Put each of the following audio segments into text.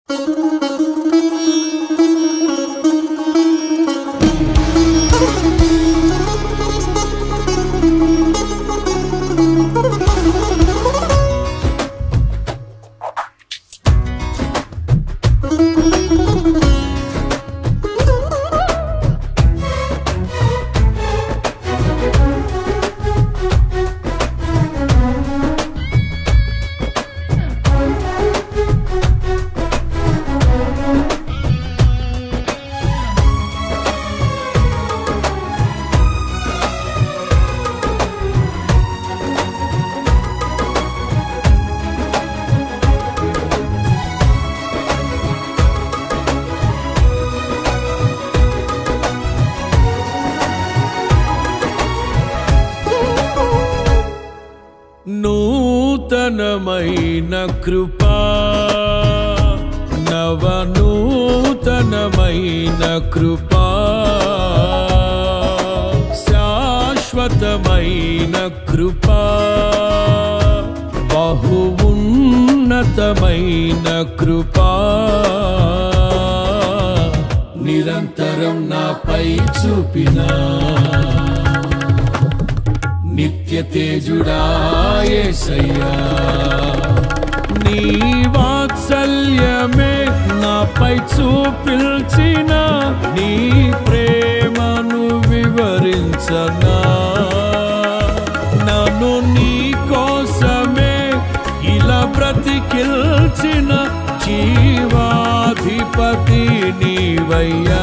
నూతనమైన కృపా నవనూతనమైన కృపా శాశ్వతమైన కృపా బహు ఉన్నతమైన కృపా నిరంతరం నాపై చూపినా నిత్య తేజుడాయేసయ్యా నీ వాత్సల్యమే నాపై చూపిల్చిన నీ ప్రేమను వివరించనా నన్ను నీ కోసమే ఇలా బ్రతికిల్చిన జీవాధిపతి నీవయ్యా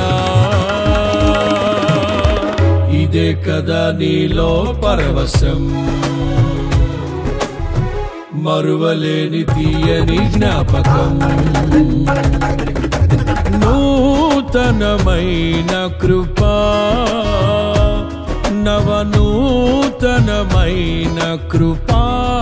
ఇదే కదా నీలో పరవశం మరువలేని తీయని జ్ఞాపకం నూతనమైన కృపా నవనూతనమైన కృపా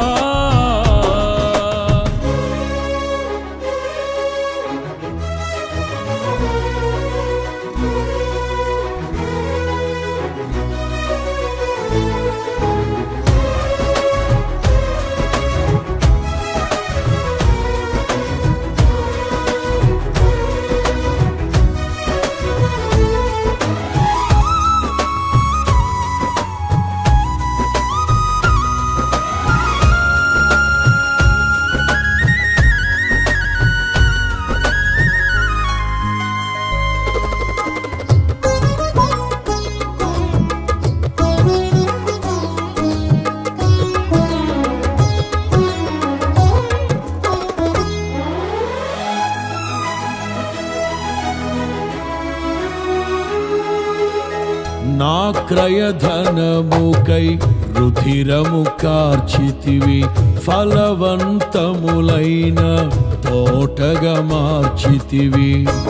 నా క్రయధనముకై రుధిరము కార్చితివి ఫలవంతములైన తోటగా మార్చితివి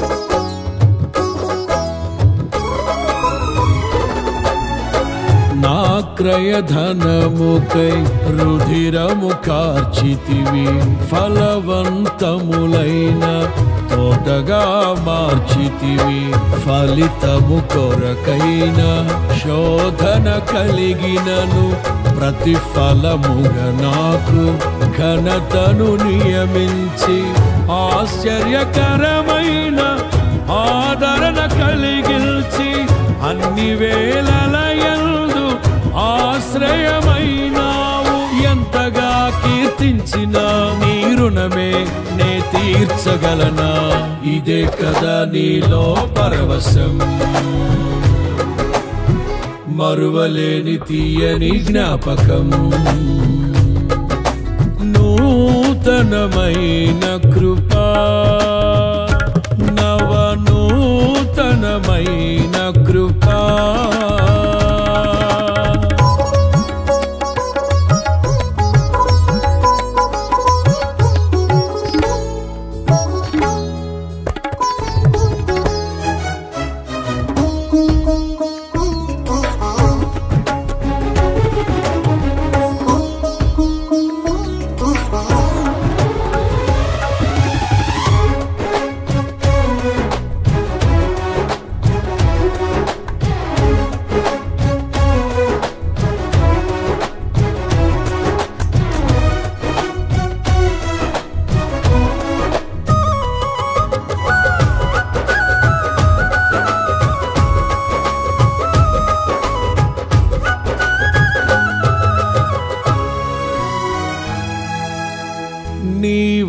నా క్రయధనముకై రుధిరము కార్చితివి ఫలవంతములైన తోటగా మార్చితివి ఫలితము కొరకైన శోధన కలిగినను ప్రతిఫలముగా నాకు ఘనతను నియమించి ఆశ్చర్యకరమైన ఆదరణ కలిగిల్చి అన్ని వేళలయందు ఆశ్రయమైనావు ఎంతగా కీర్తించిన నీ రుణమే నే తీర్చగలనా ఇదే కదా నీలో పరవశం మరువలేని తీయని జ్ఞాపకం నూతనమైన కృపా నవనూతనమైన కృపా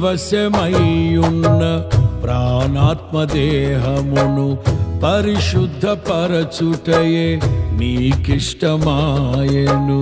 వశమయ్యున్న ప్రాణాత్మదేహమును పరిశుద్ధపరచుటయే నీకిష్టమాయను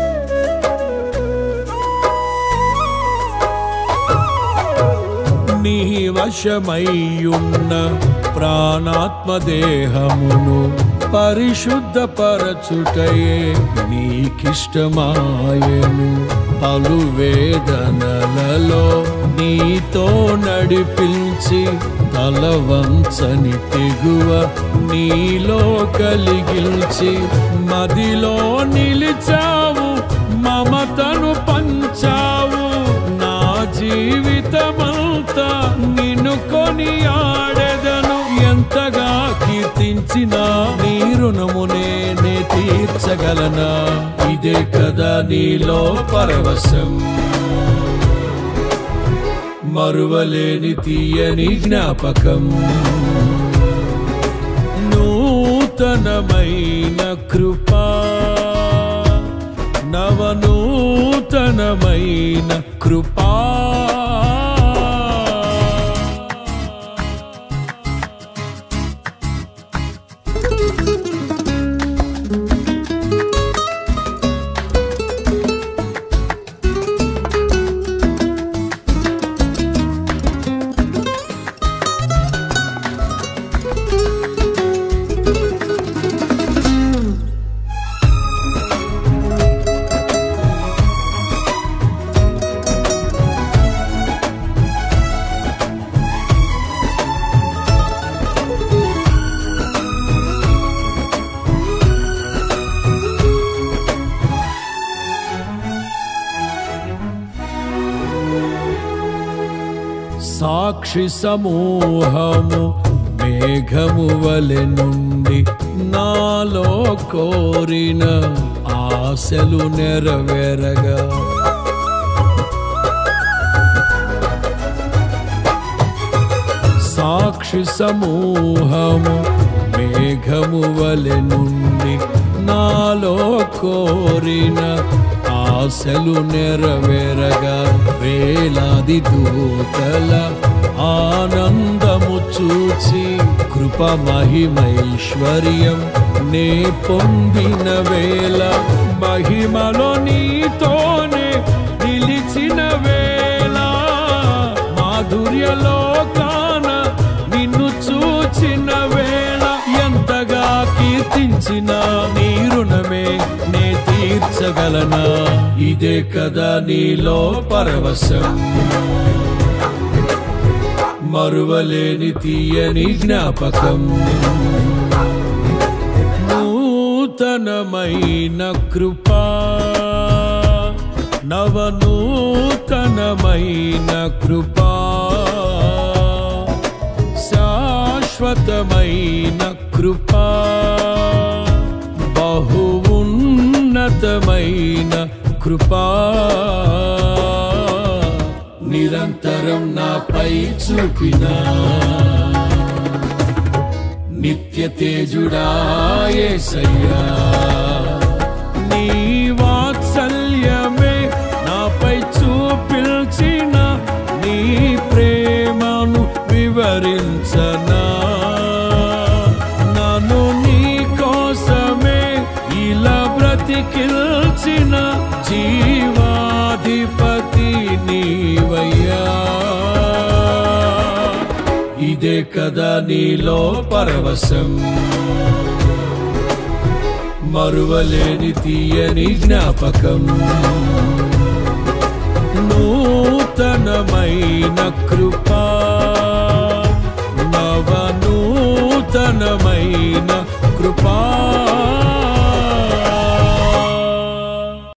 నీ వశమయ్యున్న ప్రాణాత్మదేహమును పరిశుద్ధపరచుటయే నీకిష్టమాయను పలు వేదనలలో నీతో నడిపించి తలవంచని తెగువ నీలో కలిగిల్చి మదిలో నిలిచావు మమతను పంచావు నా జీవితమంతా నిన్ను కొని ఆడెదను ఎంతగా కీర్తించినా నీ రుణము నేనే తీర్చగలనా ఇదే కదా నీలో పరవశం మరువలేని తీయని జ్ఞాపకం నూతనమైన కృపా నవనూతనమైన కృపా సాక్షి సమూహము మేఘము వలె నుండి నాలో కోరిన ఆశలు నెరవేరగా సాక్షి సమూహము మేఘము వలె నుండి నాలో కోరిన ఆశలు నెరవేరగా వేలాది దూతల ఆనందము చూచి కృప మహిమైశ్వర్యం నే పొందిన వేళ మహిమలో నీతోనే నిలిచిన వేళ మాధుర్యలో కాన నిన్ను చూచిన వేళ ఎంతగా కీర్తించిన నీ రుణమే నే తీర్చగలనా ఇదే కదా నీలో పరవశం మరువలేని తీయని జ్ఞాపకం నూతనమైన కృపా నవనూతనమైన కృపా శాశ్వతమైన కృపా బహు ఉన్నతమైన కృపా నిరంతరం నాపై చూపినా నిత్య తేజుడాయేసయ్యా నీ వాత్సల్యమే నాపై చూపిల్చిన నీ ప్రేమను వివరించనా నన్ను నీ కోసమే ఇలా బ్రతికిల్చిన జీవాధిపతి నీవయ్యా ఇదే కదా నీలో పరవశం మరువలేని తీయని జ్ఞాపకం నూతనమైన కృపా నవనూతనమైన కృపా